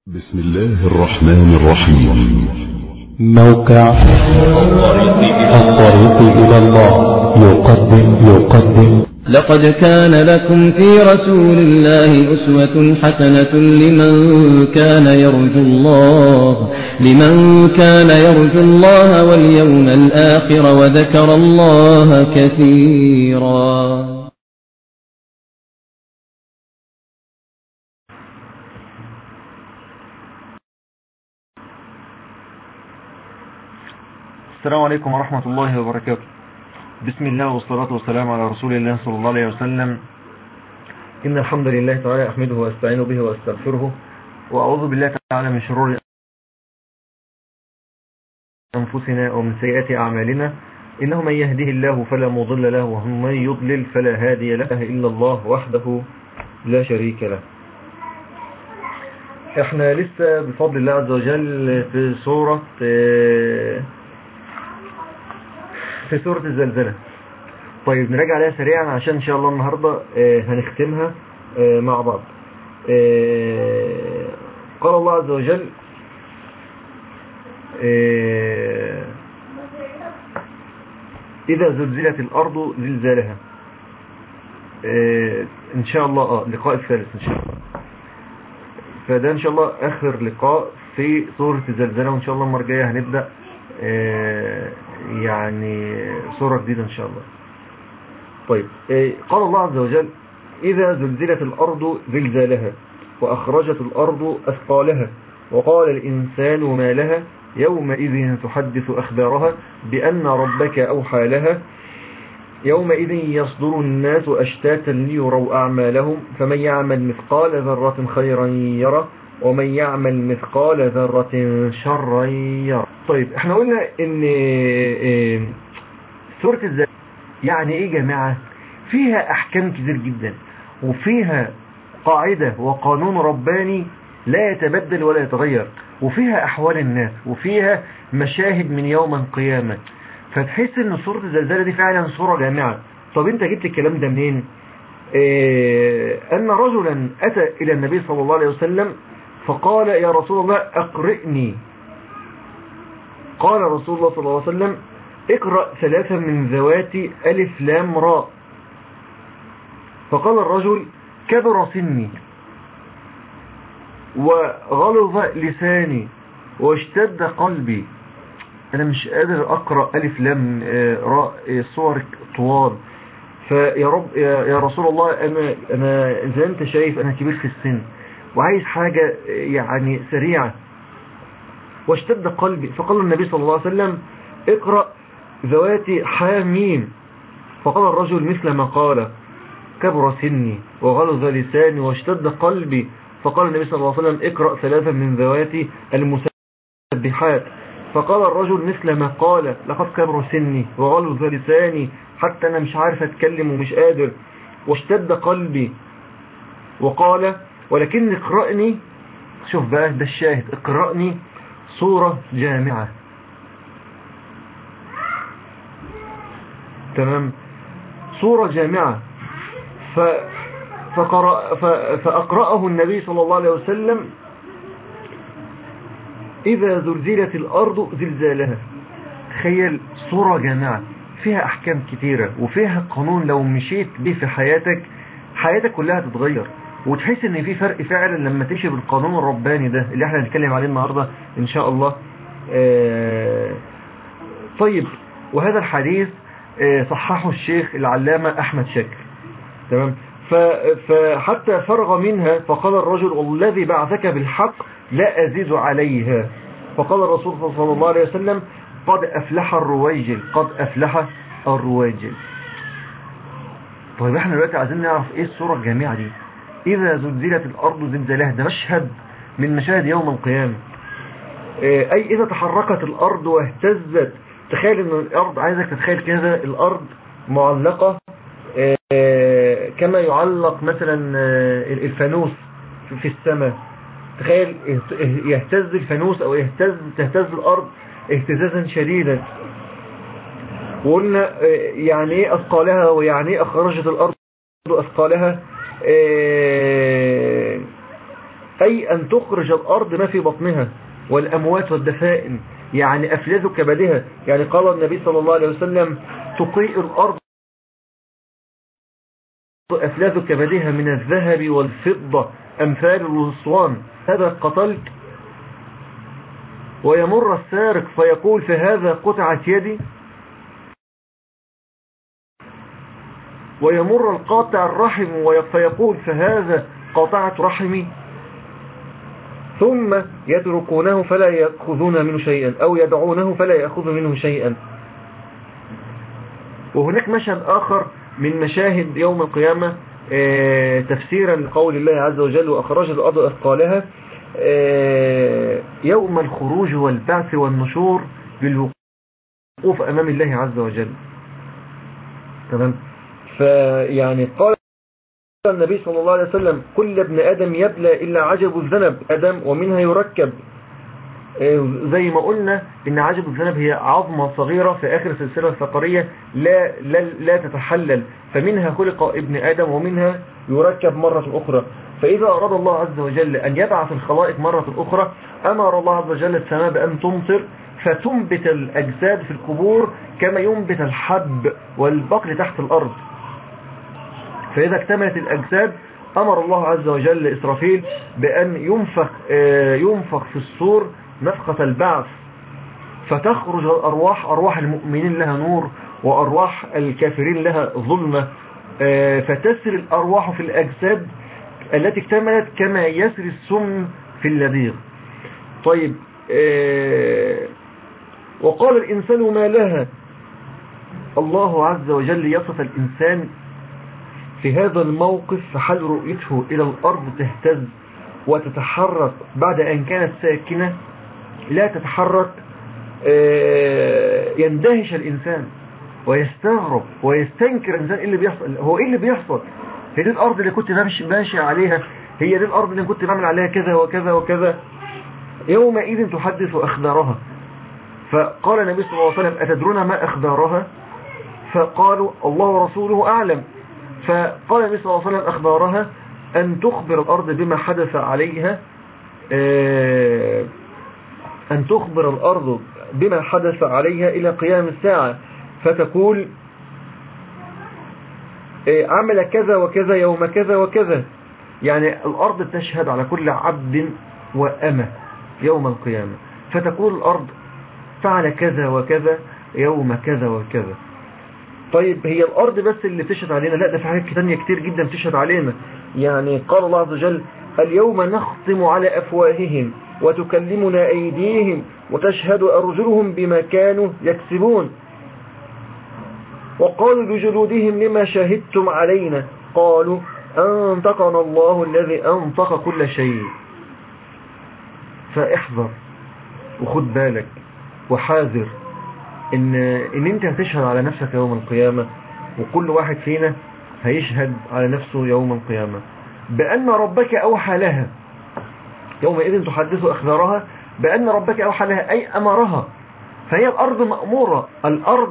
بسم الله الرحمن الرحيم موقع الطريق إلى الله يقدم يقدم لقد كان لكم في رسول الله أسوة حسنة لمن كان يرجو الله لمن كان يرجو الله واليوم الآخر وذكر الله كثيرا السلام عليكم ورحمة الله وبركاته بسم الله والصلاة والسلام على رسول الله صلى الله عليه وسلم إن الحمد لله تعالى أحمده وأستعين به وأستغفره وأعوذ بالله تعالى من شرور أنفسنا ومن سيئات أعمالنا إنه من يهده الله فلا مضل له ومن يضلل فلا هادي له إلا الله وحده لا شريك له احنا لسه بفضل الله عز وجل في سورة في سورة الزلزلة طيب نراجع عليها سريعا عشان ان شاء الله النهاردة هنختمها مع بعض قال الله عز وجل إذا زلزلت الأرض زلزالها إن شاء الله آه لقاء الثالث إن شاء الله فده إن شاء الله آخر لقاء في سورة الزلزلة وإن شاء الله المرة الجاية هنبدأ يعني سورة جديدة إن شاء الله طيب قال الله عز وجل إذا زلزلت الأرض زلزالها وأخرجت الأرض أثقالها وقال الإنسان ما لها يومئذ تحدث أخبارها بأن ربك أوحى لها يومئذ يصدر الناس أشتاتا ليروا أعمالهم فمن يعمل مثقال ذرة خيرا يرى ومن يعمل مثقال ذرة شرا يرى طيب احنا قلنا ان سورة الزلزال يعني ايه جماعة فيها احكام كتير جدا وفيها قاعدة وقانون رباني لا يتبدل ولا يتغير وفيها احوال الناس وفيها مشاهد من يوم القيامة فتحس ان سورة الزلزال دي فعلا سورة جامعة طب انت جبت الكلام ده منين اه ان رجلا اتى الى النبي صلى الله عليه وسلم فقال يا رسول الله اقرئني قال رسول الله صلى الله عليه وسلم اقرأ ثلاثة من ذوات ألف لام راء فقال الرجل كبر سني وغلظ لساني واشتد قلبي أنا مش قادر أقرأ ألف لام راء صور طوال فيا رب يا رسول الله أنا, أنا زي أنت شايف أنا كبير في السن وعايز حاجة يعني سريعة واشتد قلبي فقال النبي صلى الله عليه وسلم اقرأ ذوات حاميم فقال الرجل مثل ما قال كبر سني وغلظ لساني واشتد قلبي فقال النبي صلى الله عليه وسلم اقرأ ثلاثة من ذوات المسبحات فقال الرجل مثل ما قال لقد كبر سني وغلظ لساني حتى أنا مش عارف أتكلم ومش قادر واشتد قلبي وقال ولكن اقرأني شوف بقى ده الشاهد اقرأني صورة جامعة تمام صورة جامعة ف فقرأ ف... فأقرأه النبي صلى الله عليه وسلم إذا زلزلت الأرض زلزالها تخيل صورة جامعة فيها أحكام كتيرة وفيها قانون لو مشيت به في حياتك حياتك كلها تتغير وتحس ان في فرق فعلا لما تمشي بالقانون الرباني ده اللي احنا هنتكلم عليه النهاردة ان شاء الله آه طيب وهذا الحديث آه صححه الشيخ العلامة احمد شاكر تمام فحتى فرغ منها فقال الرجل والذي بعثك بالحق لا ازيد عليها فقال الرسول صلى الله عليه وسلم قد افلح الرويجل قد افلح الرويجل طيب احنا دلوقتي عايزين نعرف ايه الصورة الجامعة دي إذا زلزلت الأرض زلزالها ده مشهد من مشاهد يوم القيامة أي إذا تحركت الأرض واهتزت تخيل أن الأرض عايزك تتخيل كده الأرض معلقة كما يعلق مثلا الفانوس في السماء تخيل يهتز الفانوس أو يهتز تهتز الأرض اهتزازا شديدا وقلنا يعني ايه أثقالها ويعني ايه أخرجت الأرض أثقالها أي أن تخرج الأرض ما في بطنها والأموات والدفائن يعني أفلاذ كبدها يعني قال النبي صلى الله عليه وسلم تطيء الأرض أفلاذ كبدها من الذهب والفضة أمثال الوصوان هذا قتلت ويمر السارق فيقول فهذا قطعة يدي ويمر القاطع الرحم فيقول فهذا قاطعة رحمي ثم يتركونه فلا يأخذون منه شيئا أو يدعونه فلا يأخذ منه شيئا وهناك مشهد آخر من مشاهد يوم القيامة آه، تفسيرا لقول الله عز وجل وأخرج الأرض أثقالها آه، يوم الخروج والبعث والنشور بالوقوف أمام الله عز وجل تمام فيعني قال النبي صلى الله عليه وسلم كل ابن آدم يبلى إلا عجب الذنب آدم ومنها يركب آه، زي ما قلنا ان عجب الذنب هي عظمة صغيرة في آخر السلسلة الفقرية لا, لا, لا تتحلل فمنها خلق ابن آدم ومنها يركب مرة أخرى فإذا أراد الله عز وجل أن يبعث الخلائق مرة أخرى أمر الله عز وجل السماء بأن تمطر فتنبت الأجساد في القبور كما ينبت الحب والبقل تحت الأرض فإذا اكتملت الأجساد أمر الله عز وجل إسرافيل بأن ينفخ, آه، ينفخ في الصور نفخة البعث فتخرج الأرواح أرواح المؤمنين لها نور وأرواح الكافرين لها ظلمة آه، فتسري الأرواح في الأجساد التي اكتملت كما يسري السم في اللبيغ طيب آه، وقال الإنسان ما لها الله عز وجل يصف الإنسان في هذا الموقف فحال رؤيته إلى الأرض تهتز وتتحرك بعد أن كانت ساكنة لا تتحرك آه، يندهش الإنسان ويستغرب ويستنكر الإنسان إيه اللي بيحصل هو إيه اللي بيحصل هي دي الأرض اللي كنت ماشي عليها هي دي الأرض اللي كنت بعمل عليها كذا وكذا وكذا يومئذ تحدث أخبارها فقال النبي صلى الله عليه وسلم أتدرون ما أخبارها فقالوا الله ورسوله أعلم فقال النبي صلى الله عليه وسلم أخبارها أن تخبر الأرض بما حدث عليها آه، أن تخبر الأرض بما حدث عليها إلى قيام الساعة فتقول آه، عمل كذا وكذا يوم كذا وكذا يعني الأرض تشهد على كل عبد وأمة يوم القيامة فتقول الأرض فعل كذا وكذا يوم كذا وكذا طيب هي الأرض بس اللي تشهد علينا لا ده في حاجات تانية كتير جدا تشهد علينا يعني قال الله عز وجل اليوم نختم على أفواههم وتكلمنا أيديهم وتشهد أرجلهم بما كانوا يكسبون وقالوا لجلودهم لما شهدتم علينا قالوا أنطقنا الله الذي أنطق كل شيء فاحذر وخد بالك وحاذر ان, إن انت هتشهد على نفسك يوم القيامة وكل واحد فينا هيشهد على نفسه يوم القيامة بأن ربك أوحى لها يومئذ تحدث أخبارها بأن ربك أوحى لها أي أمرها فهي الأرض مأمورة الأرض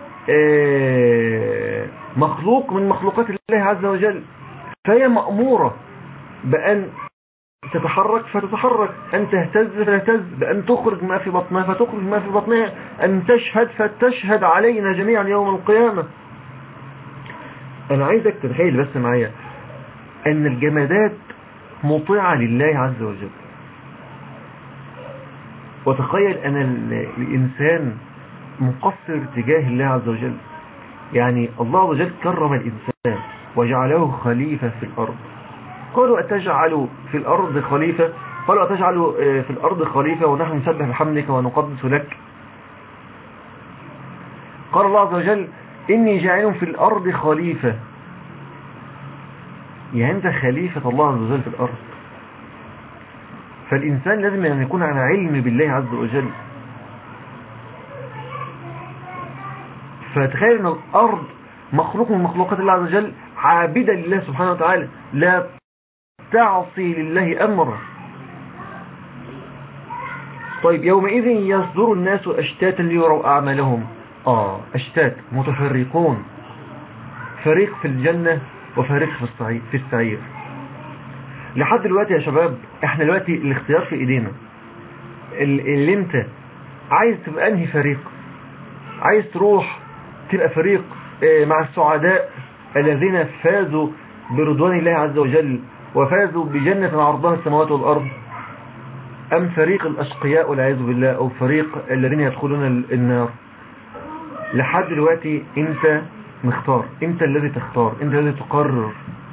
آه، مخلوق من مخلوقات الله عز وجل فهي مأمورة بأن تتحرك فتتحرك أن تهتز فتهتز بأن تخرج ما في بطنها فتخرج ما في بطنها أن تشهد فتشهد علينا جميعا يوم القيامة أنا عايزك تتخيل بس معايا أن الجمادات مطيعة لله عز وجل وتخيل أن الإنسان مقصر تجاه الله عز وجل يعني الله عز وجل كرم الإنسان وجعله خليفة في الأرض قالوا أتجعل في الأرض خليفة قالوا أتجعل آه، في الأرض خليفة ونحن نسبح بحمدك ونقدس لك قال الله عز وجل إني جاعل في الأرض خليفة يعني أنت خليفة الله عز وجل في الأرض فالإنسان لازم أن يكون على علم بالله عز وجل فتخيل أن الأرض مخلوق من مخلوقات الله عز وجل عابدة لله سبحانه وتعالى لا تعصي لله أمرا طيب يومئذ يصدر الناس أشتاتا ليروا أعمالهم آه أشتات متفرقون فريق في الجنة وفريق في السعير لحد دلوقتي يا شباب احنا دلوقتي الاختيار في ايدينا ال- اللي انت عايز تبقى انهي فريق عايز تروح تبقى فريق اه، مع السعداء الذين فازوا برضوان الله عز وجل وفازوا بجنة عرضها السماوات والأرض أم فريق الأشقياء والعياذ بالله أو فريق الذين يدخلون ال- النار لحد دلوقتي انت مختار انت الذي تختار انت الذي تقرر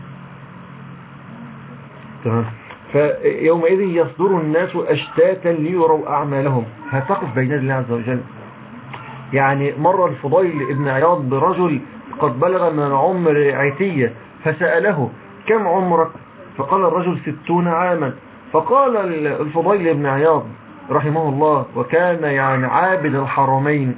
تمام فيومئذ يصدر الناس أشتاتا ليروا أعمالهم هتقف بين يدي الله عز وجل يعني مر الفضيل ابن عياض برجل قد بلغ من العمر عتية فسأله كم عمرك فقال الرجل ستون عاما فقال الفضيل ابن عياض رحمه الله وكان يعني عابد الحرمين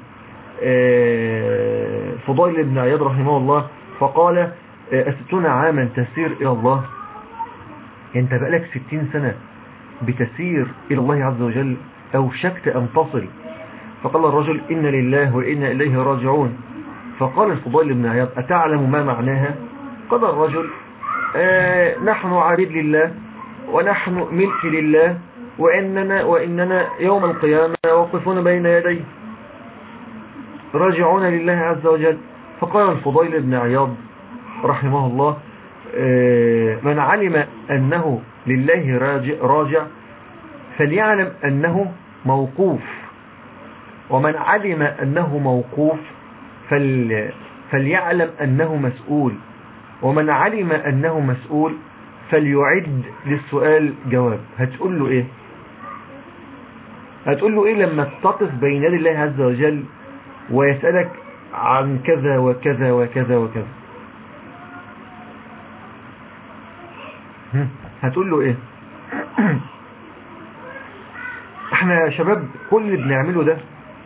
آه، فضيل ابن عياض رحمه الله فقال آه، الستون عاما تسير إلى الله انت بقالك ستين سنة بتسير إلى الله عز وجل أوشكت أن تصل فقال الرجل إن لله وإنا إليه راجعون فقال الفضيل بن عياض أتعلم ما معناها قال الرجل آه نحن عبيد لله ونحن ملك لله وإننا, وإننا يوم القيامة واقفون بين يديه راجعون لله عز وجل فقال الفضيل بن عياض رحمه الله آه، من علم أنه لله راجع, راجع فليعلم أنه موقوف ومن علم أنه موقوف فل فليعلم أنه مسؤول ومن علم أنه مسؤول فليعد للسؤال جواب هتقول له إيه هتقول له إيه لما تقف بين يدي الله عز وجل ويسألك عن كذا وكذا وكذا وكذا هم، هتقول له ايه احنا يا شباب كل اللي بنعمله ده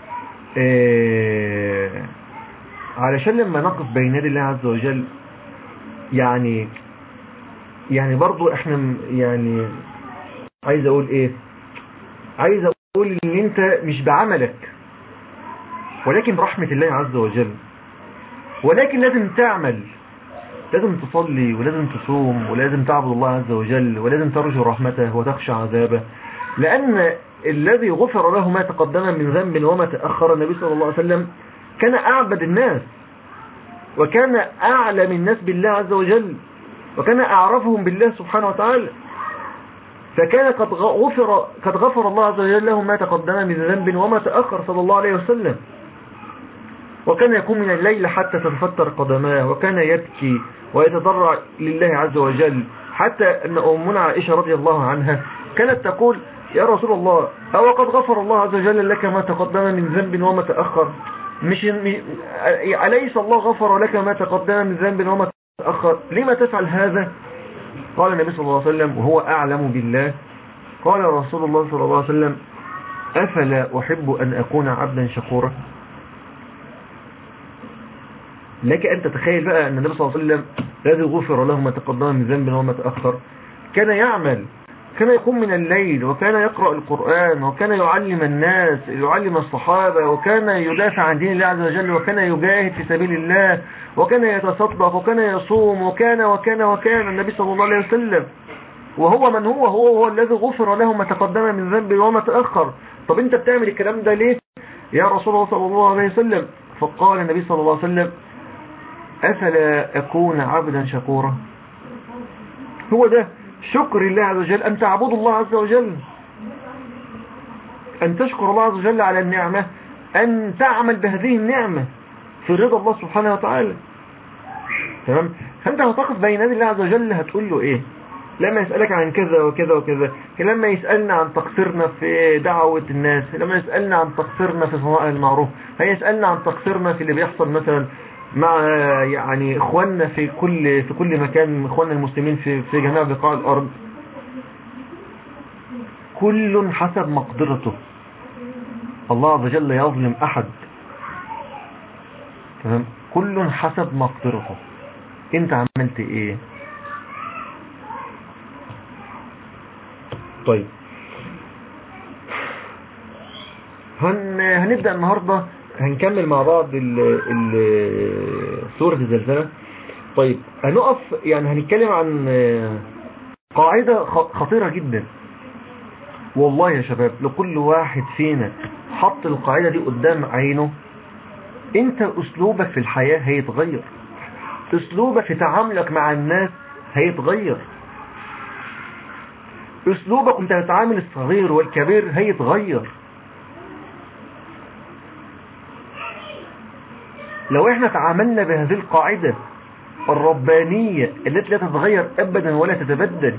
اه علشان لما نقف بين يدي الله عز وجل يعني يعني برضو احنا م- يعني عايز اقول ايه عايز اقول ان انت مش بعملك ولكن برحمة الله عز وجل ولكن لازم تعمل لازم تصلي ولازم تصوم ولازم تعبد الله عز وجل ولازم ترجو رحمته وتخشى عذابه لأن الذي غفر له ما تقدم من ذنب وما تأخر النبي صلى الله عليه وسلم كان أعبد الناس وكان أعلم الناس بالله عز وجل وكان أعرفهم بالله سبحانه وتعالى فكان قد غفر قد غفر الله عز وجل له ما تقدم من ذنب وما تأخر صلى الله عليه وسلم وكان يقوم من الليل حتى تتفتر قدماه وكان يبكي ويتضرع لله عز وجل حتى أن أمنا عائشة رضي الله عنها كانت تقول يا رسول الله أو قد غفر الله عز وجل لك ما تقدم من ذنب وما تأخر مش م- أليس الله غفر لك ما تقدم من ذنب وما تأخر لما تفعل هذا قال النبي صلى الله عليه وسلم وهو أعلم بالله قال رسول الله صلى الله عليه وسلم أفلا أحب أن أكون عبدا شكورا لك أن تتخيل بقى أن النبي صلى الله عليه وسلم الذي غفر له ما تقدم من ذنب وما تأخر كان يعمل كان يقوم من الليل وكان يقرأ القرآن وكان يعلم الناس يعلم الصحابة وكان يدافع عن دين الله عز وجل وكان يجاهد في سبيل الله وكان يتصدق وكان يصوم وكان وكان وكان النبي صلى الله عليه وسلم وهو من هو هو هو الذي غفر له ما تقدم من ذنب وما تأخر طب انت بتعمل الكلام ده ليه يا رسول الله صلى الله عليه وسلم فقال النبي صلى الله عليه وسلم أفلا أكون عبدا شكورا هو ده شكر الله عز وجل أن تعبد الله عز وجل أن تشكر الله عز وجل على النعمة أن تعمل بهذه النعمة في رضا الله سبحانه وتعالى تمام فأنت هتقف بين يدي الله عز وجل هتقول له إيه لما يسألك عن كذا وكذا وكذا لما يسألنا عن تقصيرنا في دعوة الناس لما يسألنا عن تقصيرنا في صناعة المعروف هيسألنا عن تقصيرنا في اللي بيحصل مثلا مع يعني اخواننا في كل في كل مكان اخواننا المسلمين في في جميع بقاع الارض كل حسب مقدرته الله عز وجل لا يظلم احد تمام كل حسب مقدرته انت عملت ايه طيب هن هنبدأ النهاردة هنكمل مع بعض ال ال سورة الزلزلة طيب هنقف يعني هنتكلم عن قاعدة خطيرة جدا والله يا شباب لكل واحد فينا حط القاعدة دي قدام عينه انت اسلوبك في الحياة هيتغير اسلوبك في تعاملك مع الناس هيتغير اسلوبك وانت بتعامل الصغير والكبير هيتغير لو احنا تعاملنا بهذه القاعدة الربانية التي لا تتغير ابدا ولا تتبدل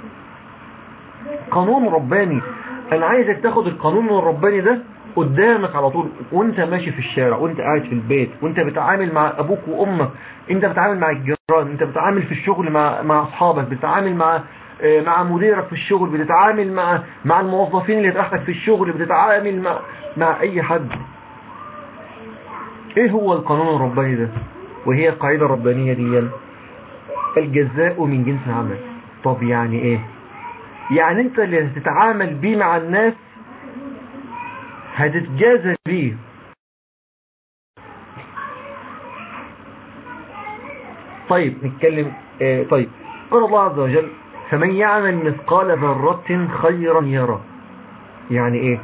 قانون رباني انا عايزك تاخد القانون الرباني ده قدامك على طول وانت ماشي في الشارع وانت قاعد في البيت وانت بتعامل مع ابوك وامك انت بتعامل مع الجيران انت بتعامل في الشغل مع مع اصحابك بتتعامل مع آه، مع مديرك في الشغل بتتعامل مع مع الموظفين اللي تحتك في الشغل بتتعامل مع مع اي حد ايه هو القانون الرباني ده وهي القاعدة الربانية دي الجزاء من جنس العمل طب يعني ايه يعني انت اللي هتتعامل بيه مع الناس هتتجازى بيه طيب نتكلم اه طيب قال الله عز وجل فمن يعمل مثقال ذرة خيرا يرى يعني ايه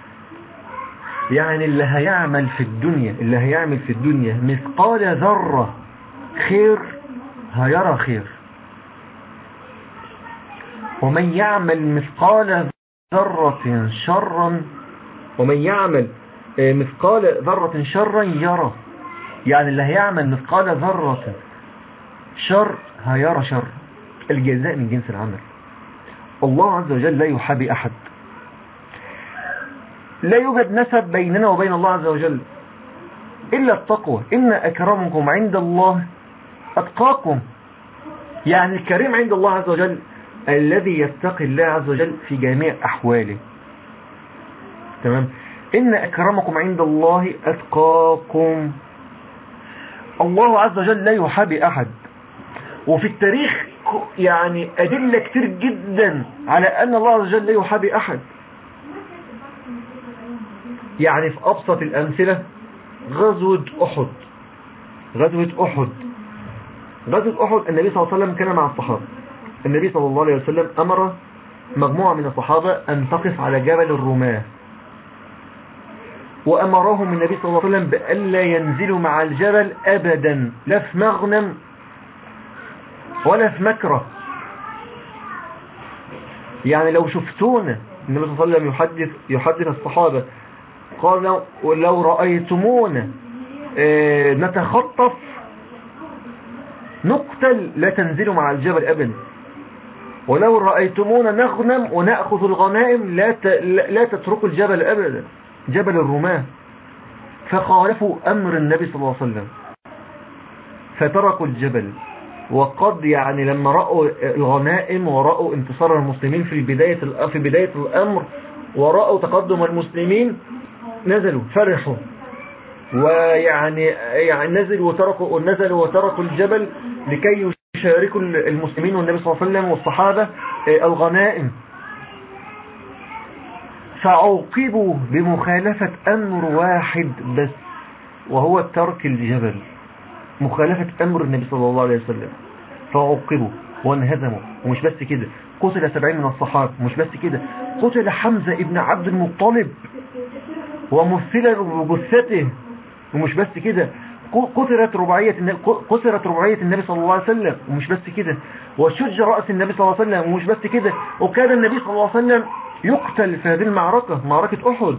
يعني اللي هيعمل في الدنيا اللي هيعمل في الدنيا مثقال ذرة خير هيرى خير ومن يعمل مثقال ذرة شرا ومن يعمل آه، مثقال ذرة شرا يرى يعني اللي هيعمل مثقال ذرة شر هيرى شر الجزاء من جنس العمل الله عز وجل لا يحابي أحد لا يوجد نسب بيننا وبين الله عز وجل إلا التقوى إن أكرمكم عند الله أتقاكم يعني الكريم عند الله عز وجل الذي يتقي الله عز وجل في جميع أحواله تمام إن أكرمكم عند الله أتقاكم الله عز وجل لا يحابي أحد وفي التاريخ يعني أدلة كتير جدا على أن الله عز وجل لا يحابي أحد يعني في أبسط الأمثلة غزوة أحد غزوة أحد غزوة أحد النبي صلى الله عليه وسلم كان مع الصحابة النبي صلى الله عليه وسلم أمر مجموعة من الصحابة أن تقف على جبل الرماة وأمرهم النبي صلى الله عليه وسلم بألا ينزلوا مع الجبل أبدا لا في مغنم ولا في مكره يعني لو شفتونا النبي صلى الله عليه وسلم يحدث, يحدث الصحابة قال لو رأيتمونا آه، نتخطف نقتل لا تنزلوا مع الجبل أبدا ولو رأيتمونا نغنم ونأخذ الغنائم لا لا تتركوا الجبل أبدا جبل الرماة فخالفوا أمر النبي صلى الله عليه وسلم فتركوا الجبل وقد يعني لما رأوا الغنائم ورأوا انتصار المسلمين في بداية في بداية الأمر ورأوا تقدم المسلمين نزلوا فرحوا ويعني يعني نزلوا وتركوا نزلوا وتركوا الجبل لكي يشاركوا المسلمين والنبي صلى الله عليه وسلم والصحابة آه، الغنائم فعوقبوا بمخالفة أمر واحد بس وهو ترك الجبل مخالفة أمر النبي صلى الله عليه وسلم فعوقبوا وانهزموا ومش بس كده قتل سبعين من الصحابة مش بس كده قتل حمزة ابن عبد المطلب ومثلا بجثته ومش بس كده قتلت رباعية قتلت رباعية النبي صلى الله عليه وسلم ومش بس كده وشج رأس النبي صلى الله عليه وسلم ومش بس كده وكان النبي صلى الله عليه وسلم يقتل في هذه المعركة معركة أحد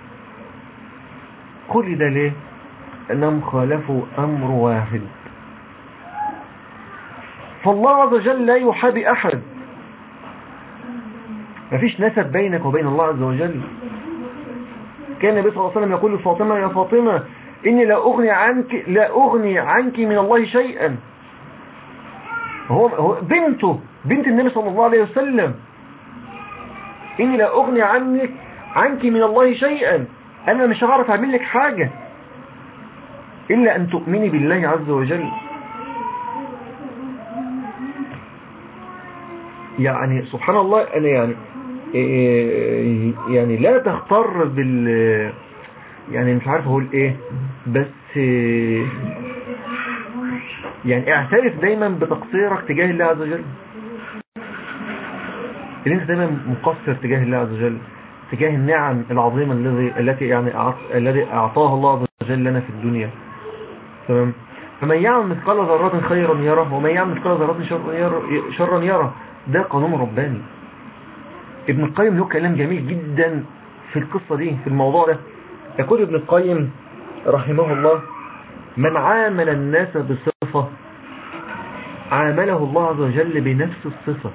كل ده ليه أنهم خالفوا أمر واحد فالله عز وجل لا يحابي أحد مفيش نسب بينك وبين الله عز وجل كان النبي صلى الله عليه وسلم يقول لفاطمة يا فاطمة إني لا أغني عنك لا أغني عنك من الله شيئا هو, هو بنته بنت النبي صلى الله عليه وسلم إني لا أغني عنك عنك من الله شيئا أنا مش هعرف أعمل لك حاجة إلا أن تؤمني بالله عز وجل يعني سبحان الله أنا يعني إيه، يعني لا تغتر بال يعني مش عارف اقول ايه بس يعني اعترف دايما بتقصيرك تجاه الله عز وجل ان انت دايما مقصر تجاه الله عز وجل تجاه النعم العظيمة الذي التي يعني أعط- الذي اعطاها الله عز وجل لنا في الدنيا تمام فمن يعمل مثقال ذرة خيرا يره ومن يعمل مثقال ذرة شرا يره, شرا يره ده قانون رباني ابن القيم له كلام جميل جدا في القصة دي في الموضوع ده يقول ابن القيم رحمه الله من عامل الناس بصفة عامله الله عز وجل بنفس الصفة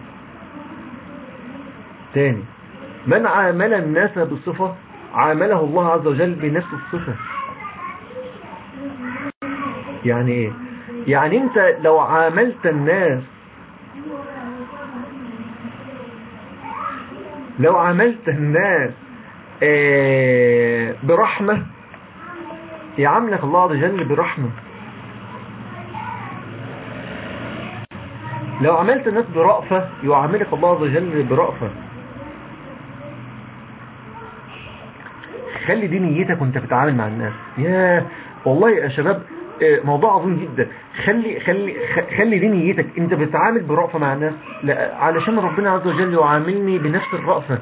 تاني من عامل الناس بصفة عامله الله عز وجل بنفس الصفة يعني ايه يعني انت لو عاملت الناس لو عاملت الناس آه، برحمة يعاملك الله عز وجل برحمة لو عملت الناس برأفة يعاملك الله عز وجل برأفة خلي دي نيتك وانت بتتعامل مع الناس يا والله يا شباب آه، موضوع عظيم جدا خلي خلي خ- خلي دي نيتك انت بتتعامل برأفة مع الناس لا علشان ربنا عز وجل يعاملني بنفس الرأفة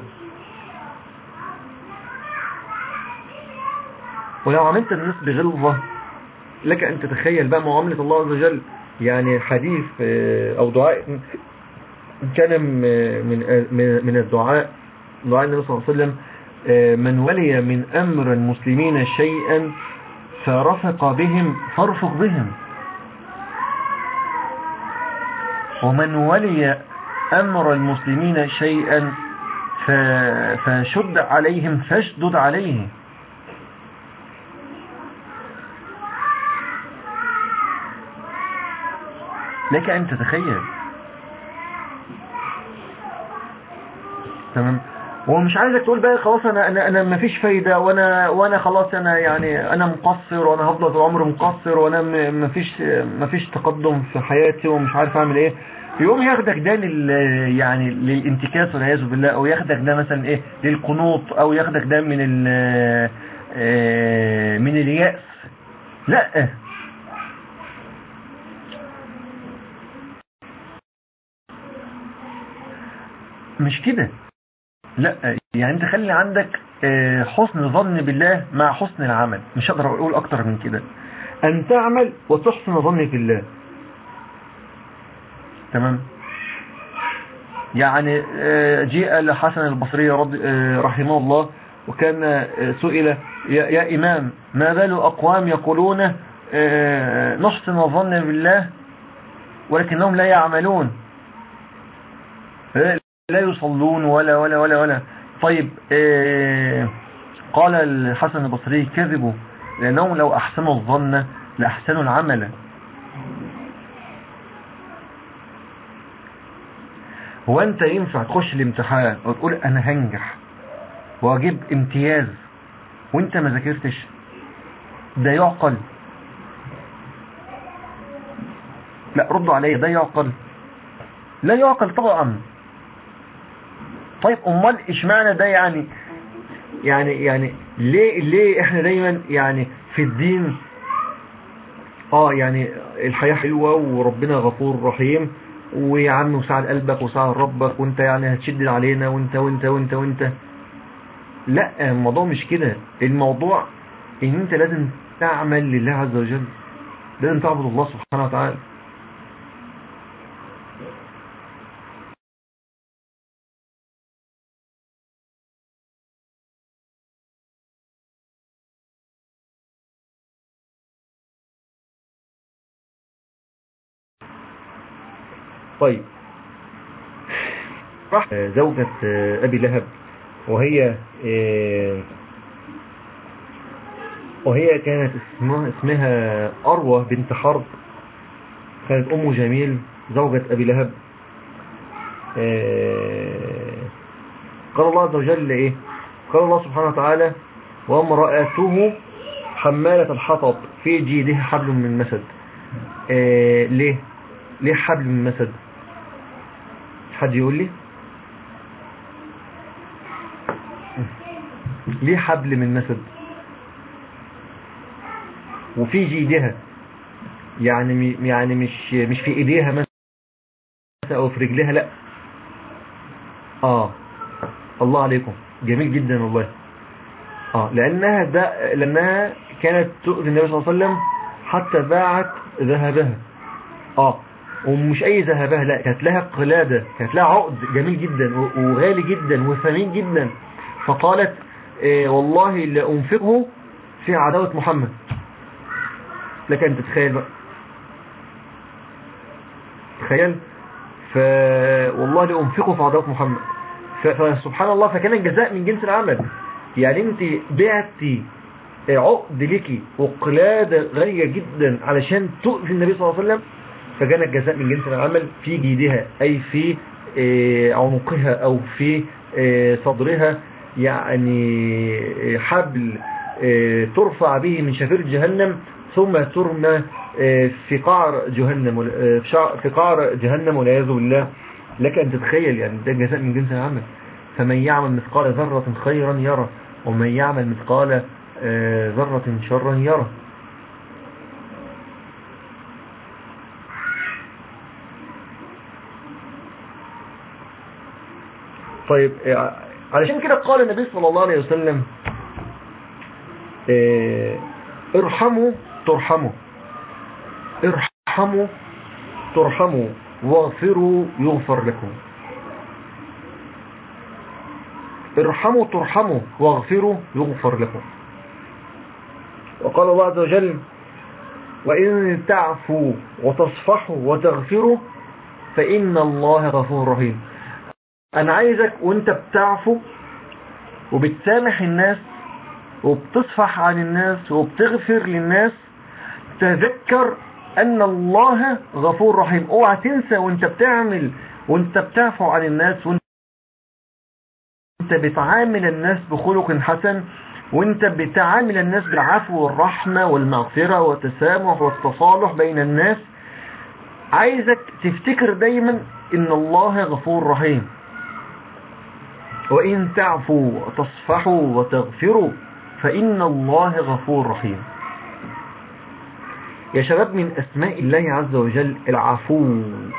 ولو عملت الناس بغلظة لك أن تتخيل بقى معاملة الله عز وجل يعني حديث آه، أو دعاء كان م- من من من الدعاء دعاء النبي صلى الله عليه وسلم آه، من ولي من أمر المسلمين شيئا فرفق بهم فارفق بهم ومن ولي أمر المسلمين شيئا ف- فشد عليهم فاشدد عليه لك أن تتخيل تمام ومش عايزك تقول بقى خلاص انا انا انا مفيش فايده وانا وانا خلاص انا يعني انا مقصر وانا هفضل طول عمري مقصر وانا م- مفيش مفيش تقدم في حياتي ومش عارف اعمل ايه يقوم ياخدك ده لل يعني للانتكاس والعياذ بالله او ياخدك ده مثلا ايه للقنوط او ياخدك ده من ال آه، من اليأس لا مش كده لا يعني انت خلي عندك آه، حسن ظن بالله مع حسن العمل مش هقدر اقول اكتر من كده ان تعمل وتحسن ظنك بالله تمام يعني آه، جاء لحسن البصري رضي- آه، رحمه الله وكان آه، سئل يا, يا إمام ما بال أقوام يقولون آه، نحسن الظن بالله ولكنهم لا يعملون لا لا يصلون ولا ولا ولا ولا طيب آه، قال الحسن البصري كذبوا لأنهم لو أحسنوا الظن لأحسنوا العمل هو أنت ينفع تخش الامتحان وتقول أنا هنجح وأجيب امتياز وأنت ما ذاكرتش ده يعقل لا ردوا عليا ده يعقل لا يعقل طبعا طيب امال اشمعنى ده يعني يعني يعني ليه ليه احنا دايما يعني في الدين اه يعني الحياة حلوة وربنا غفور رحيم ويا عم وساعد قلبك وساعد ربك وانت يعني هتشدد علينا وانت وانت وانت وانت لا الموضوع مش كده الموضوع ان انت لازم تعمل لله عز وجل لازم تعبد الله سبحانه وتعالى طيب راح زوجة أبي لهب وهي وهي كانت اسمها, اسمها أروى بنت حرب كانت أم جميل زوجة أبي لهب قال الله عز وجل إيه قال الله سبحانه وتعالى وامرأته حمالة الحطب في جيدها حبل من مسد آه ليه ليه حبل من مسد حد يقول لي ليه حبل من مسد وفي جيدها يعني يعني مش مش في ايديها مثلا او في رجلها لا اه الله عليكم جميل جدا والله اه لانها ده لانها كانت تؤذي النبي صلى الله عليه وسلم حتى باعت ذهبها اه ومش اي ذهبها لا كانت لها قلادة كانت لها عقد جميل جدا و- وغالي جدا وثمين جدا فقالت إيه والله لأنفقه في عداوة محمد لك أن تتخيل بقى تخيل ف والله لأنفقه في عداوة محمد ف... فسبحان الله فكان الجزاء من جنس العمل يعني انت بعتي عقد لك وقلادة غالية جدا علشان تؤذي النبي صلى الله عليه وسلم فكان الجزاء من جنس العمل في جيدها أي في آه، عنقها أو في آه، صدرها يعني آه، حبل آه، ترفع به من شفير جهنم ثم ترمى آه، في قعر جهنم ولا- آه، في شع- في قعر جهنم والعياذ بالله لك أن تتخيل يعني ده جزاء من جنس العمل فمن يعمل مثقال ذرة خيرا يرى ومن يعمل مثقال آه، ذرة شرا يرى طيب آه، علشان كده قال النبي صلى الله عليه وسلم آه، ارحموا ترحموا ارحموا ترحموا واغفروا يغفر لكم ارحموا ترحموا واغفروا يغفر لكم وقال الله عز وجل وإن تعفوا وتصفحوا وتغفروا فإن الله غفور رحيم أنا عايزك وانت بتعفو وبتسامح الناس وبتصفح عن الناس وبتغفر للناس تذكر أن الله غفور رحيم اوعى تنسى وانت بتعمل وانت بتعفو عن الناس وانت انت بتعامل الناس بخلق حسن وانت بتعامل الناس بالعفو والرحمة والمغفرة والتسامح والتصالح بين الناس عايزك تفتكر دايما ان الله غفور رحيم وإن تعفوا وتصفحوا وتغفروا فإن الله غفور رحيم يا شباب من أسماء الله عز وجل العفو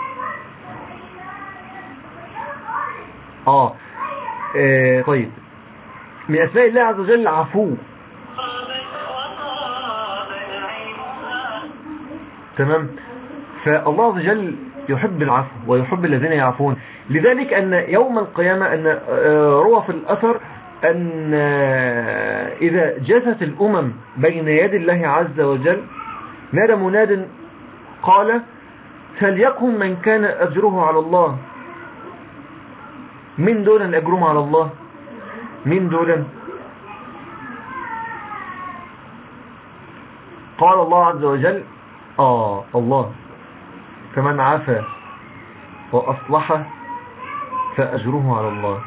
آه, آه طيب من أسماء الله عز وجل العفو تمام فالله عز وجل يحب العفو ويحب الذين يعفون لذلك أن يوم القيامة أن آه، روى في الأثر أن آه، إذا جثت الأمم بين يد الله عز وجل نادى مناد قال فليكن من كان أجره على الله من دون الأجرم على الله من دون قال الله عز وجل آه الله فمن عفا وأصلح فأجره على الله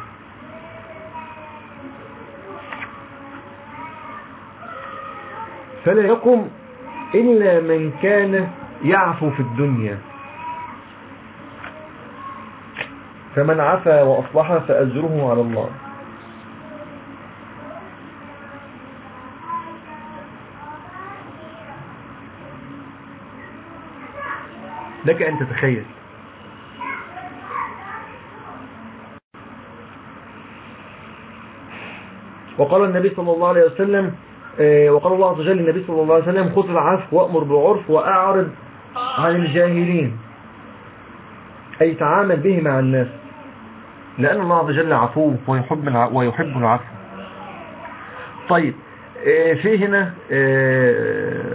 فلا يقم إلا من كان يعفو في الدنيا فمن عفا وأصلح فأجره على الله لك أن تتخيل وقال النبي صلى الله عليه وسلم آه، وقال الله عز وجل للنبي صلى الله عليه وسلم خذ العفو وأمر بالعرف وأعرض عن الجاهلين أي تعامل به مع الناس لأن الله عز وجل عفو ويحب الع- ويحب العفو طيب آه، في هنا آه،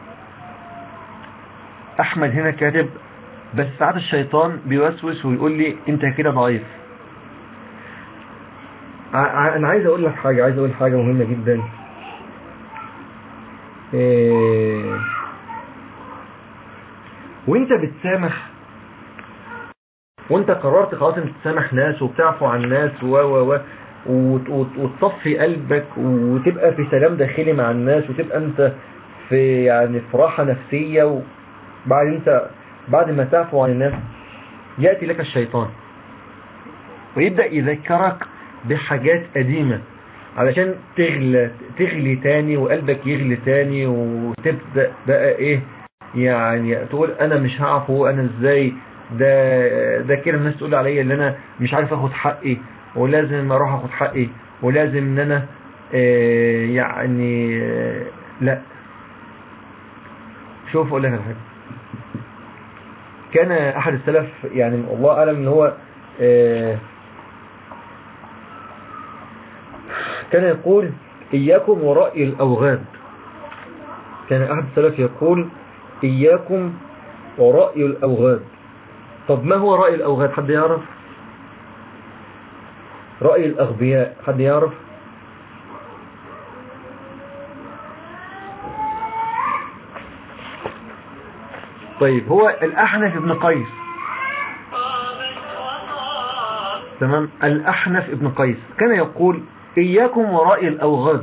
أحمد هنا كاتب بس ساعات الشيطان بيوسوس ويقول لي أنت كده ضعيف ع- ع- أنا عايز أقول لك حاجة عايز أقول حاجة مهمة جدا إيه، وانت بتسامح وانت قررت خلاص انت تسامح ناس وبتعفو عن ناس و و و وت- وت- وتصفي قلبك وتبقى في سلام داخلي مع الناس وتبقى انت في يعني في راحة نفسية وبعد انت بعد ما تعفو عن الناس يأتي لك الشيطان ويبدأ يذكرك بحاجات قديمة علشان تغلى تغلي تاني وقلبك يغلي تاني وتبدأ بقى ايه يعني تقول انا مش هعفو انا ازاي ده ده كده الناس تقول عليا ان انا مش عارف اخد حقي ولازم اروح اخد حقي ولازم ان انا آه، يعني آه، لا شوف اقول لك على حاجه كان احد السلف يعني الله اعلم ان هو آه، كان يقول اياكم ورأي الاوغاد كان احد السلف يقول اياكم ورأي الاوغاد طب ما هو رأي الاوغاد حد يعرف رأي الاغبياء حد يعرف طيب هو الأحنف ابن قيس تمام الأحنف ابن قيس كان يقول إياكم ورأي الأوغاد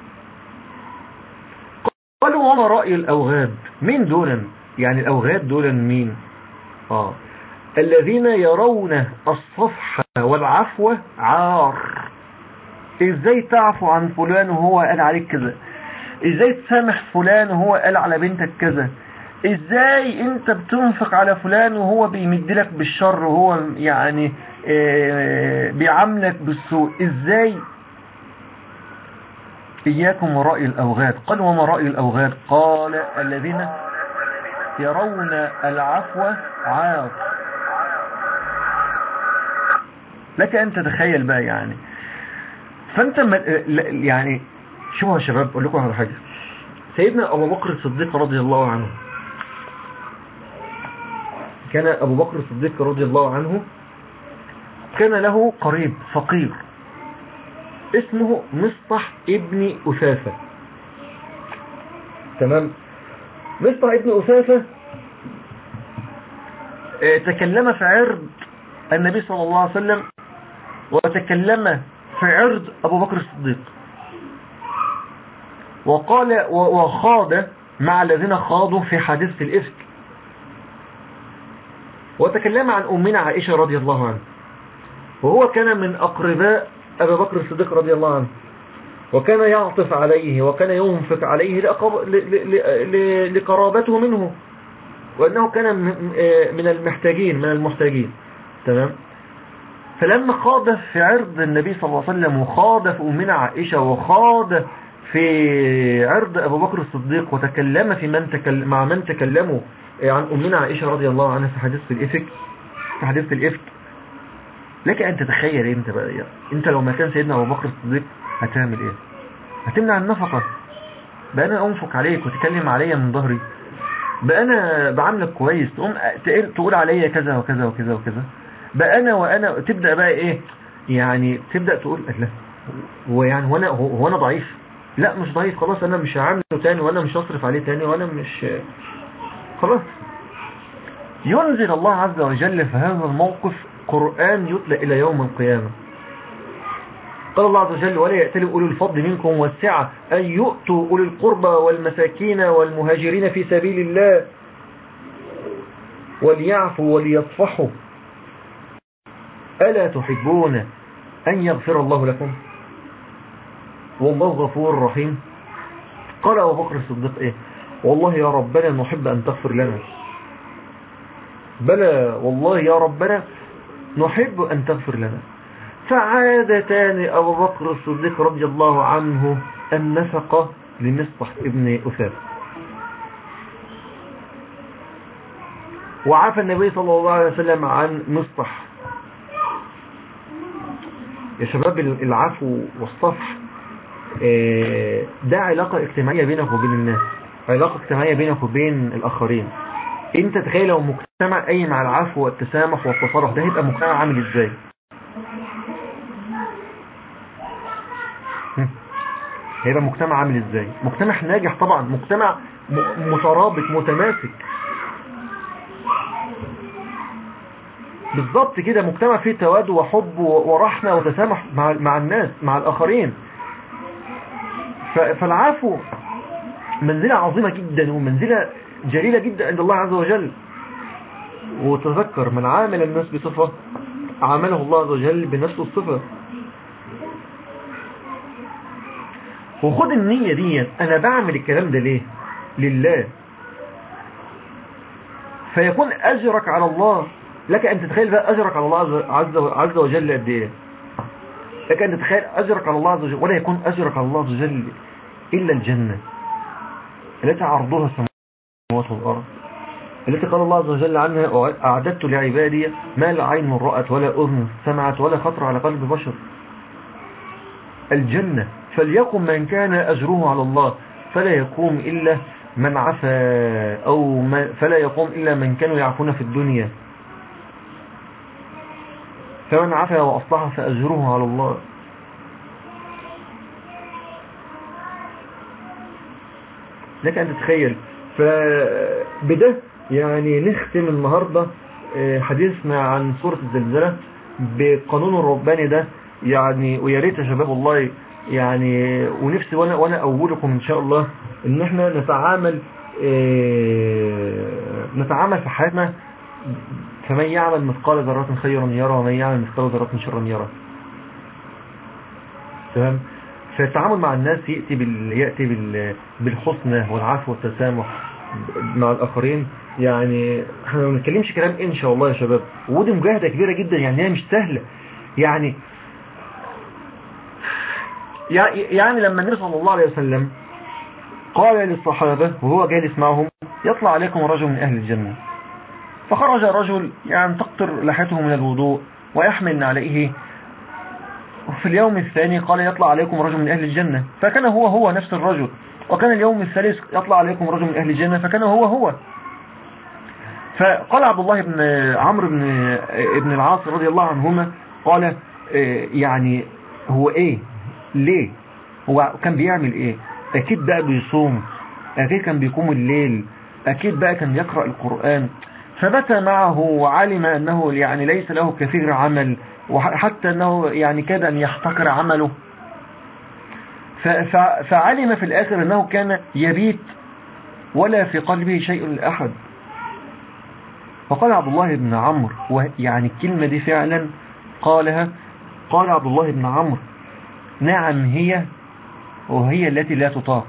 قالوا وما رأي الأوغاد مين دولا يعني الأوغاد دولا مين آه الذين يرون الصفح والعفو عار ازاي تعفو عن فلان وهو قال عليك كذا ازاي تسامح فلان وهو قال على بنتك كذا ازاي انت بتنفق على فلان وهو بيمدلك بالشر وهو يعني آه، بيعاملك بالسوء ازاي اياكم ورأي الاوغاد قال وما رأي الاوغاد قال الذين يرون العفو عار لك ان تتخيل بقى يعني فانت ما- يعني شوفوا يا شباب اقول لكم على حاجه سيدنا ابو بكر الصديق رضي الله عنه كان ابو بكر الصديق رضي الله عنه كان له قريب فقير اسمه مصطح ابن أثاثة تمام مصطح ابن أثاثة آه، تكلم في عرض النبي صلى الله عليه وسلم وتكلم في عرض أبو بكر الصديق وقال و- وخاض مع الذين خاضوا في حادثة الإفك وتكلم عن أمنا عائشة رضي الله عنها وهو كان من أقرباء أبي بكر الصديق رضي الله عنه وكان يعطف عليه وكان ينفق عليه لأقب- ل- ل- ل- لقرابته منه وأنه كان م- آه من المحتاجين من المحتاجين تمام فلما خاض في عرض النبي صلى الله عليه وسلم وخاض في أمنا عائشة وخاض في عرض أبو بكر الصديق وتكلم في من تكلم مع من تكلموا عن أمنا عائشة رضي الله عنها في حديث الإفك في حديث الإفك لك أن تتخيل إيه انت بقى يعني انت لو مكان سيدنا أبو بكر الصديق هتعمل ايه هتمنع النفقة بقى أنا أنفق عليك وتكلم عليا من ظهري بقى أنا بعاملك كويس تقوم تقل- تقول عليا كذا وكذا وكذا وكذا بقى أنا وأنا تبدأ بقى إيه يعني تبدأ تقول لا هو يعني هو أنا هو هو أنا ضعيف لا مش ضعيف خلاص أنا مش هعامله تاني وأنا مش هصرف عليه تاني وأنا مش خلاص ينزل الله عز وجل في هذا الموقف قرآن يتلى إلى يوم القيامة قال الله عز وجل ولا يأتل أولي الفضل منكم والسعة أن يؤتوا أولي القربى والمساكين والمهاجرين في سبيل الله وليعفوا وليصفحوا ألا تحبون أن يغفر الله لكم والله غفور رحيم قال أبو بكر الصديق إيه والله يا ربنا نحب أن تغفر لنا بلى والله يا ربنا نحب أن تغفر لنا فعاد تاني أبو بكر الصديق رضي الله عنه النفقة لمصطح ابن أثاث وعافى النبي صلى الله عليه وسلم عن مصطح يا شباب العفو والصفح آه، ده علاقة اجتماعية بينك وبين الناس علاقة اجتماعية بينك وبين الآخرين انت تخيل لو مجتمع قايم على العفو والتسامح والتصالح ده هيبقى مجتمع عامل ازاي هم. هيبقى مجتمع عامل ازاي مجتمع ناجح طبعا مجتمع م- مترابط متماسك بالظبط كده مجتمع فيه تواد وحب و- ورحمة وتسامح مع مع الناس مع الآخرين ف- فالعفو منزلة عظيمة جدا ومنزلة جليلة جدا عند الله عز وجل وتذكر من عامل الناس بصفة عامله الله عز وجل بنفس الصفة وخد النية دي أنا بعمل الكلام ده ليه لله فيكون أجرك على الله لك ان تتخيل بقى اجرك على الله عز- عز عز وجل قد ايه لك ان تتخيل اجرك على الله عز وجل ولا يكون اجرك على الله عز وجل الا الجنه التي عرضها السماوات والارض التي قال الله عز وجل عنها أعددت لعبادي ما لا عين رأت ولا أذن سمعت ولا خطر على قلب بشر الجنة فليقم من كان أجره على الله فلا يقوم إلا من عفا أو ما فلا يقوم إلا من كانوا يعفون في الدنيا فمن عفا وأصلح فأجره على الله لك أن تتخيل فبده يعني نختم النهاردة آه، حديثنا عن سورة الزلزلة بقانون الرباني ده يعني ويا ريت يا شباب والله يعني ونفسي وانا وانا اولكم ان شاء الله ان احنا نتعامل آه، نتعامل في حياتنا فمن يعمل مثقال ذرة خيرا يرى ومن يعمل مثقال ذرة شرا يرى تمام فالتعامل مع الناس يأتي بال... يأتي بال... بالحسنى والعفو والتسامح مع الآخرين يعني احنا ما بنتكلمش كلام ان شاء الله يا شباب ودي مجاهدة كبيرة جدا يعني هي مش سهلة يعني يع- يعني لما النبي صلى الله عليه وسلم قال للصحابة وهو جالس معهم يطلع عليكم رجل من أهل الجنة فخرج رجل يعني تقطر لحيته من الوضوء ويحمل عليه وفي اليوم الثاني قال يطلع عليكم رجل من أهل الجنة فكان هو هو نفس الرجل وكان اليوم الثالث يطلع عليكم رجل من أهل الجنة فكان هو هو فقال عبد الله بن عمرو بن ابن العاص رضي الله عنهما قال آه، يعني هو ايه ليه هو كان بيعمل ايه اكيد بقى بيصوم اكيد كان بيقوم الليل اكيد بقى كان يقرأ القرآن فبت معه وعلم انه يعني ليس له كثير عمل وحتى انه يعني كاد ان يحتقر عمله ف- ف- فعلم في الاخر انه كان يبيت ولا في قلبه شيء لأحد فقال عبد الله بن عمرو ويعني الكلمة دي فعلا قالها قال عبد الله بن عمرو نعم هي وهي التي لا تطاق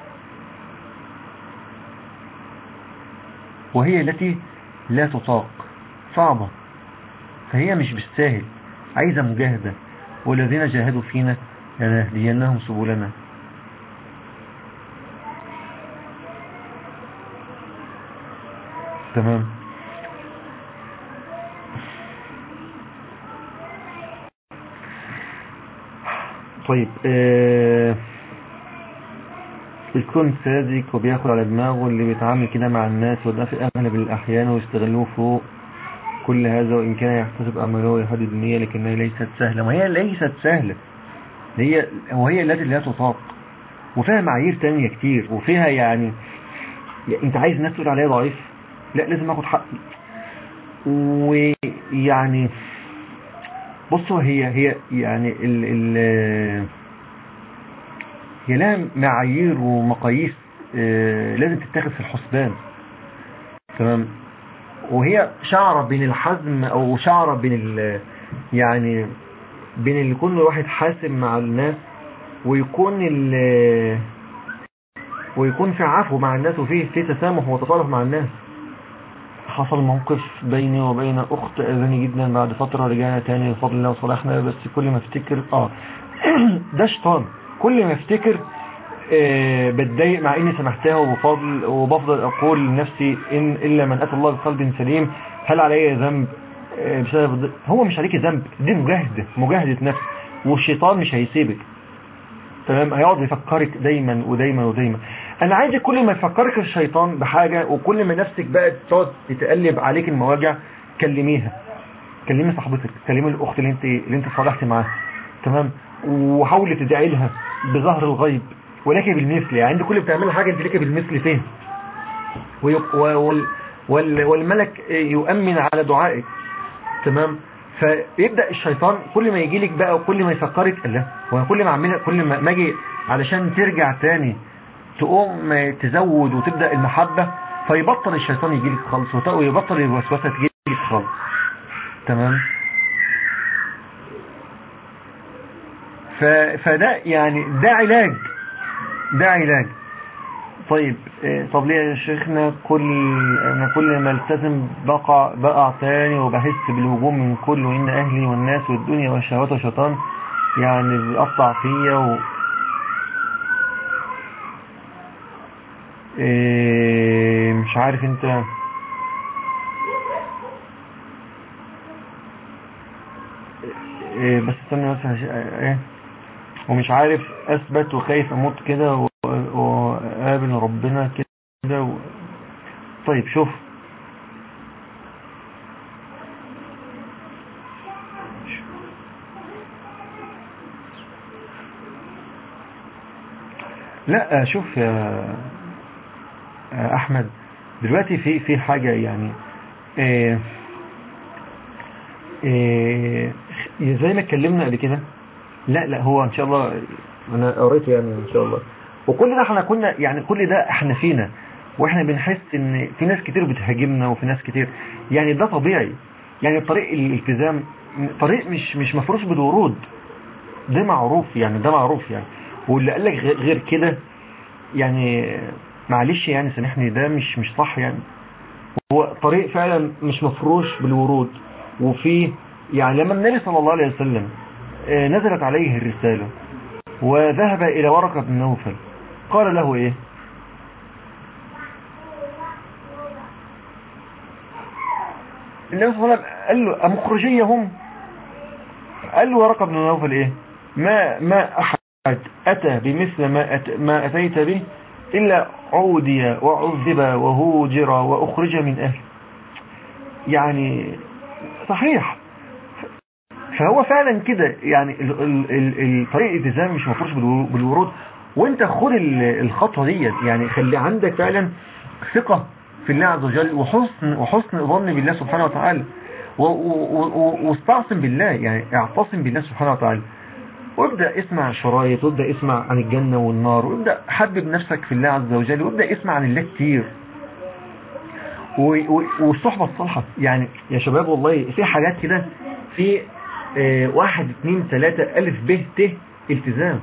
وهي التي لا تطاق صعبة فهي مش بالساهل عايزة مجاهدة والذين جاهدوا فينا لنهدينهم سبلنا تمام طيب آه الكون ساذج وبياكل على دماغه اللي بيتعامل كده مع الناس وده في أغلب الأحيان ويستغلوه فوق كل هذا وإن كان يحتسب أعماله يهدد النية لكنها ليست سهلة وهي ليست سهلة هي وهي التي لا تطاق وفيها معايير تانية كتير وفيها يعني يعني انت عايز الناس تقول عليا ضعيف لا لازم اخد حقي ويعني بصوا هي هي يعني ال ال هي لها معايير ومقاييس آه، لازم تتاخد في الحسبان تمام وهي شعرة بين الحزم او شعرة بين ال يعني بين اللي يكون الواحد حاسم مع الناس ويكون ال ويكون في عفو مع الناس وفيه في تسامح وتصالح مع الناس حصل موقف بيني وبين اخت اذاني جدا بعد فترة رجعنا تاني بفضل الله وصلحنا بس كل ما افتكر اه ده شيطان كل ما افتكر آه بتضايق مع اني سامحتها وبفضل وبفضل اقول لنفسي ان الا من اتى الله بقلب سليم هل علي ذنب آه بسبب الض- هو مش عليك ذنب دي مجاهدة مجاهدة نفس والشيطان مش هيسيبك تمام هيقعد يفكرك دايما ودايما ودايما انا عايزك كل ما يفكرك الشيطان بحاجة وكل ما نفسك بقى تقعد تتقلب عليك المواجع كلميها كلمي صاحبتك كلمي الاخت اللي انت اللي انت صالحتي معاها تمام وحاولي تدعي لها بظهر الغيب ولك بالمثل يعني انت كل اللي بتعمل حاجه انت لك بالمثل فين ويق- و- وال وال والملك يؤمن على دعائك تمام فيبدا الشيطان كل ما يجي لك بقى وكل ما يفكرك الله وانا كل ما اعملها كل ما ما اجي علشان ترجع تاني تقوم تزود وتبدا المحبه فيبطل الشيطان يجي لك خالص وت- ويبطل الوسوسه تجي لك خالص تمام ف... فده يعني ده علاج ده علاج طيب آه، طب ليه يا شيخنا كل انا كل ما التزم بقع بقع تاني وبحس بالهجوم من كل وان اهلي والناس والدنيا والشهوات والشيطان يعني بيقطع فيا و إيه مش عارف انت إيه بس استنى بس هش- ايه ومش عارف اثبت وخايف اموت كده و- وقابل ربنا كده و... طيب شوف لا شوف يا يا احمد دلوقتي في في حاجة يعني إيه إيه زي ما اتكلمنا قبل كده لا لا هو ان شاء الله انا قريته يعني ان شاء الله وكل ده احنا كنا يعني كل ده احنا فينا واحنا بنحس ان في ناس كتير بتهاجمنا وفي ناس كتير يعني ده طبيعي يعني طريق الالتزام طريق مش مش مفروش بالورود ده معروف يعني ده معروف يعني واللي قال لك غ- غير كده يعني معلش يعني سامحني ده مش مش صح يعني هو طريق فعلا مش مفروش بالورود وفي يعني لما النبي صلى الله عليه وسلم آه، نزلت عليه الرسالة وذهب إلى ورقة بن نوفل قال له إيه النبي صلى الله عليه وسلم قال له أمخرجية هم قال له ورقة بن نوفل إيه ما ما أحد أتى بمثل ما, أت ما أتيت به إلا عودي وعذب وهوجر وأخرج من أهل يعني صحيح فهو فعلا كده يعني ال- ال- ال- الطريق الالتزام مش مفروش بالورو- بالورود وانت خد ال- الخطوه ديت يعني خلي عندك فعلا ثقه في الله عز وجل وحسن وحسن ظن بالله سبحانه وتعالى و- و- و- واستعصم بالله يعني اعتصم بالله سبحانه وتعالى وابدأ اسمع شرايط وابدأ اسمع عن الجنة والنار وابدأ حبب نفسك في الله عز وجل وابدأ اسمع عن الله كتير و- و- والصحبة الصالحة يعني يا شباب والله في حاجات كده في آه، واحد اتنين تلاتة ألف ب ت التزام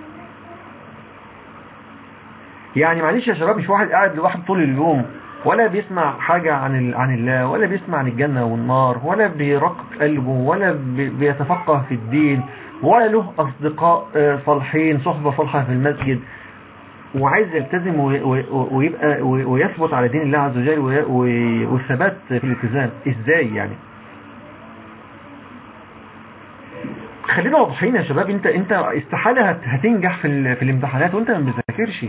يعني معلش يا شباب مش واحد قاعد لوحده طول اليوم ولا بيسمع حاجة عن ال- عن الله ولا بيسمع عن الجنة والنار ولا بيرقق قلبه ولا بي- بيتفقه في الدين ولا له أصدقاء آه، صالحين صحبة صالحة في المسجد وعايز يلتزم و- و- ويبقى و- ويثبت على دين الله عز وجل وي- و- والثبات في الالتزام ازاي يعني خلينا واضحين يا شباب انت انت استحالة هت- هتنجح في ال- في الامتحانات وانت ما بتذاكرش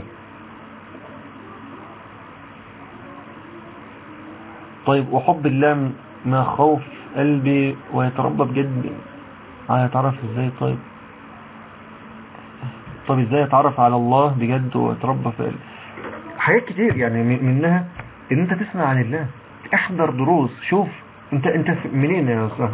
طيب وحب الله ما خوف قلبي ويتربى بجد هيتعرف ازاي طيب طب ازاي اتعرف على الله بجد ويتربى في قلبي حاجات كتير يعني من- منها ان انت تسمع عن الله احضر دروس شوف انت انت في- منين يا استاذ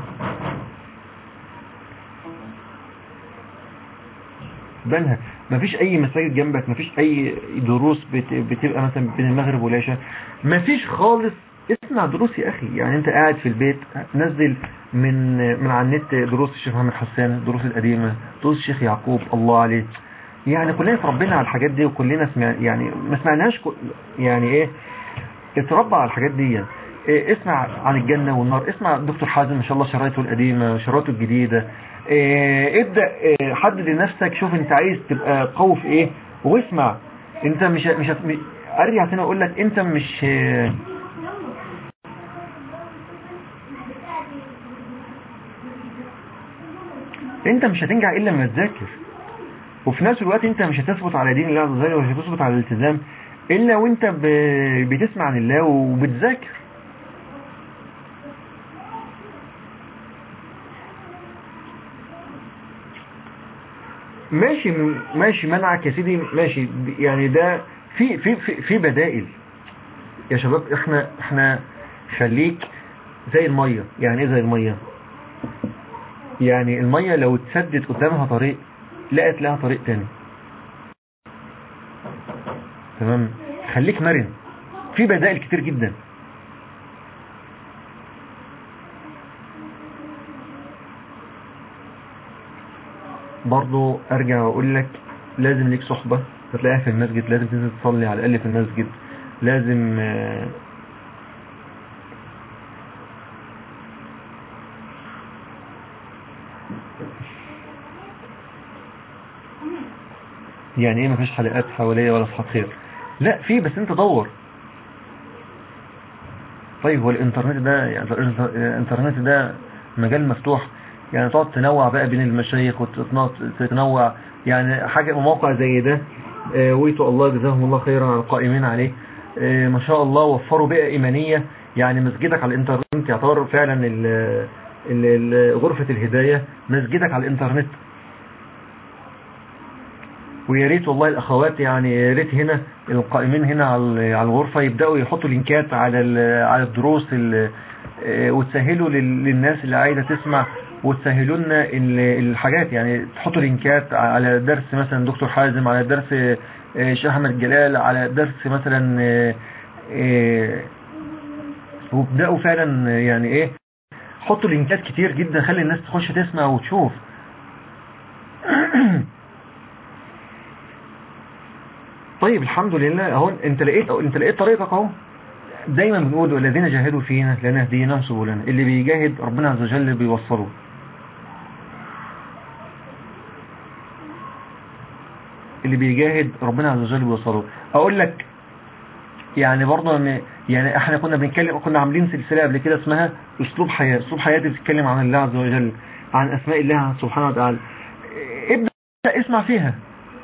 بنها مفيش اي مساجد جنبك مفيش اي دروس بت- بتبقى مثلا بين المغرب والعشاء مفيش خالص اسمع دروس يا اخي يعني انت قاعد في البيت نزل من من على النت دروس الشيخ محمد حسان الدروس القديمه دروس الشيخ يعقوب الله عليه يعني كلنا اتربينا على الحاجات دي وكلنا سمع يعني ما سمعناش كل- يعني ايه اتربى على الحاجات دي إيه اسمع عن الجنة والنار اسمع دكتور حازم ما شاء الله شرايطه القديمة شرايطه الجديدة إيه ابدأ إيه حدد لنفسك شوف انت عايز تبقى قوي في ايه واسمع انت مش مش هت- م- ارجع تاني اقول لك انت مش إيه انت مش هتنجح الا لما تذاكر وفي نفس الوقت انت مش هتثبت على دين الله عز وجل ومش هتثبت على الالتزام الا وانت ب- بتسمع عن الله وبتذاكر ماشي ماشي منعك يا سيدي ماشي يعني ده في في في, في بدائل يا شباب احنا احنا خليك زي الميه يعني ايه زي الميه يعني الميه لو اتسدد قدامها طريق لقت لها طريق تاني تمام خليك مرن في بدائل كتير جدا برضو ارجع واقول لك لازم ليك صحبة هتلاقيها في المسجد لازم تنزل تصلي على الاقل في المسجد لازم آه، يعني ايه مفيش حلقات حواليا ولا اصحاب خير لا في بس انت دور طيب هو الانترنت ده يعني الانترنت ده مجال مفتوح يعني تقعد تنوع بقى بين المشايخ وتتنوع يعني حاجة موقع زي ده آه، ويتو الله جزاهم الله خيرا على القائمين عليه آه، ما شاء الله وفروا بيئة إيمانية يعني مسجدك على الانترنت يعتبر فعلا ال- ال- ال- غرفة الهداية مسجدك على الانترنت ويا ريت والله الاخوات يعني يا ريت هنا القائمين هنا على على الغرفه يبداوا يحطوا لينكات على ال- على الدروس ال- آه، وتسهلوا لل- للناس اللي عايزه تسمع وتسهلوا لنا ال- الحاجات يعني تحطوا لينكات على درس مثلا دكتور حازم على درس آه، شيخ احمد جلال على درس مثلا آه، آه، وابداوا فعلا آه، يعني ايه حطوا لينكات كتير جدا خلي الناس تخش تسمع وتشوف طيب الحمد لله اهو انت لقيت انت لقيت طريقك اهو دايما بنقول والذين جاهدوا فينا لنهديناهم سبلنا اللي بيجاهد ربنا عز وجل بيوصله اللي بيجاهد ربنا عز وجل بيوصله اقول لك يعني برضه ان يعني احنا كنا بنتكلم كنا عاملين سلسله قبل كده اسمها اسلوب حياه اسلوب حياه بتتكلم عن الله عز وجل عن اسماء الله سبحانه وتعالى ابدا اسمع فيها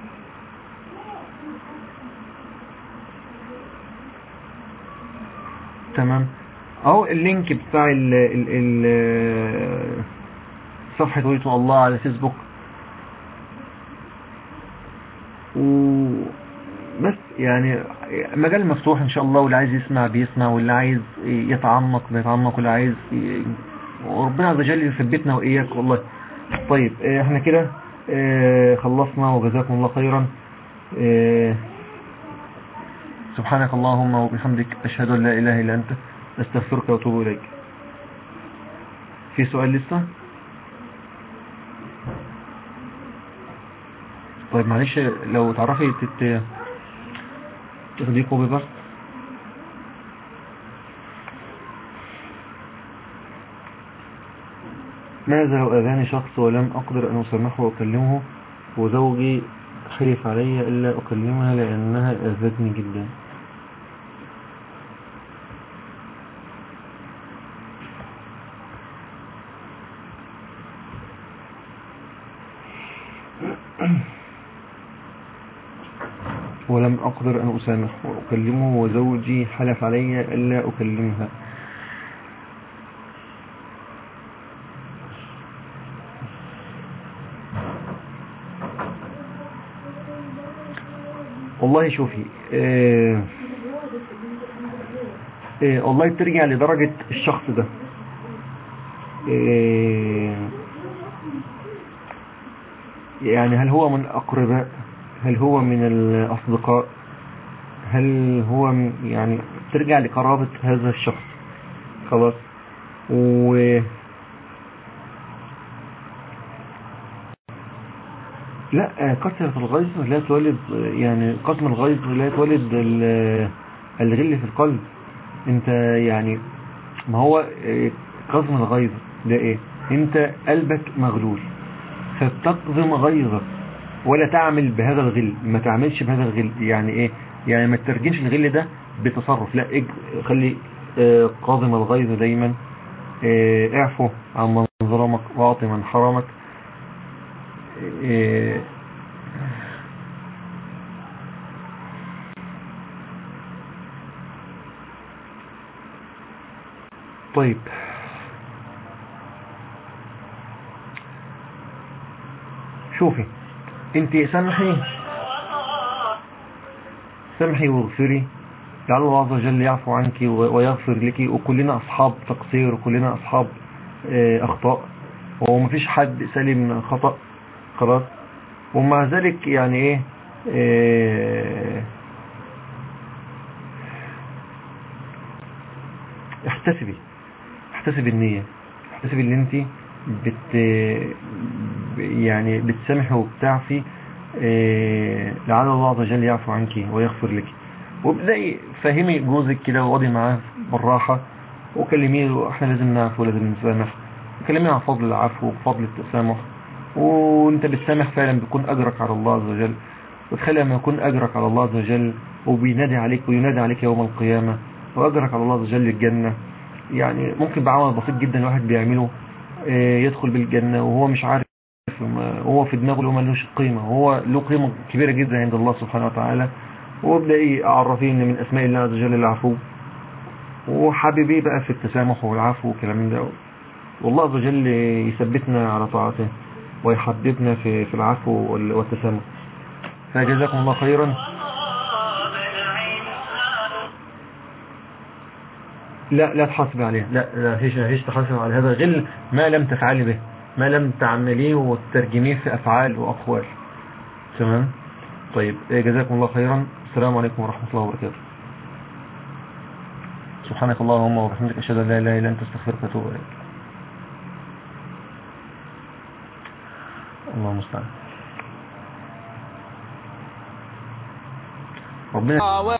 تمام اهو اللينك بتاع ال ال ال صفحة ويتو الله على فيسبوك و بس يعني مجال مفتوح ان شاء الله واللي عايز يسمع بيسمع واللي عايز يتعمق بيتعمق واللي عايز ي- وربنا عز وجل يثبتنا واياك والله طيب آه، احنا كده آه، خلصنا وجزاكم الله خيرا آه، سبحانك اللهم وبحمدك أشهد أن لا إله إلا أنت أستغفرك وأتوب إليك في سؤال لسه طيب معلش لو تعرفي تت... تاخدي كوبي بس ماذا لو أذاني شخص ولم أقدر أن أسامحه وأكلمه وزوجي حلف علي إلا أكلمها لأنها أذتني جدا ولم أقدر أن أسامح وأكلمه وزوجي حلف علي ألا أكلمها والله شوفي آه آه والله ترجع لدرجة الشخص ده آه يعني هل هو من أقرباء هل هو من الأصدقاء هل هو من يعني ترجع لقرابة هذا الشخص خلاص و لا كثرة الغيظ لا تولد يعني قسم الغيظ لا تولد ال- الغل في القلب انت يعني ما هو قسم الغيظ ده ايه انت قلبك مغلول فتقضم غيظك ولا تعمل بهذا الغل ما تعملش بهذا الغل يعني ايه يعني ما تترجمش الغل ده بتصرف لا اج- خلي آه، قاضم الغيظ دايما آه، اعفو عن من ظلمك واعطي من حرمك آه، طيب شوفي انت سامحي سامحي واغفري لعل الله عز وجل يعفو عنك و- ويغفر لك وكلنا اصحاب تقصير وكلنا اصحاب آه، اخطاء ومفيش حد سليم من الخطأ خلاص ومع ذلك يعني ايه آه، احتسبي احتسبي النية احتسبي ان انت بت يعني بتسامحي وبتعفي آه، لعل الله عز وجل يعفو عنك ويغفر لك وابدأي فهمي جوزك كده وقضي معاه بالراحة وكلميه احنا لازم نعفو ولازم نسامح كلميه عن فضل العفو وفضل التسامح وانت بتسامح فعلا بيكون اجرك على الله عز وجل وتخلي لما يكون اجرك على الله عز وجل وبينادي عليك وينادي عليك يوم القيامة واجرك على الله عز وجل الجنة يعني ممكن بعمل بسيط جدا الواحد بيعمله اه يدخل بالجنة وهو مش عارف هو في دماغه له ملوش قيمة هو له قيمة كبيرة جدا عند الله سبحانه وتعالى وابدأ ايه اعرفيه ان من اسماء الله عز وجل العفو وحبيبيه بقى في التسامح والعفو والكلام ده والله عز وجل يثبتنا على طاعته ويحببنا في في العفو والتسامح فجزاكم الله خيرا لا لا تحاسب عليه لا لا هيش هيش تحاسب على هذا غل ما لم تفعلي به ما لم تعمليه وتترجميه في أفعال وأقوال تمام طيب جزاكم الله خيرا السلام عليكم ورحمة الله وبركاته سبحانك اللهم وبحمدك أشهد أن لا إله إلا أنت استغفرك وأتوب إليك الله المستعان ربنا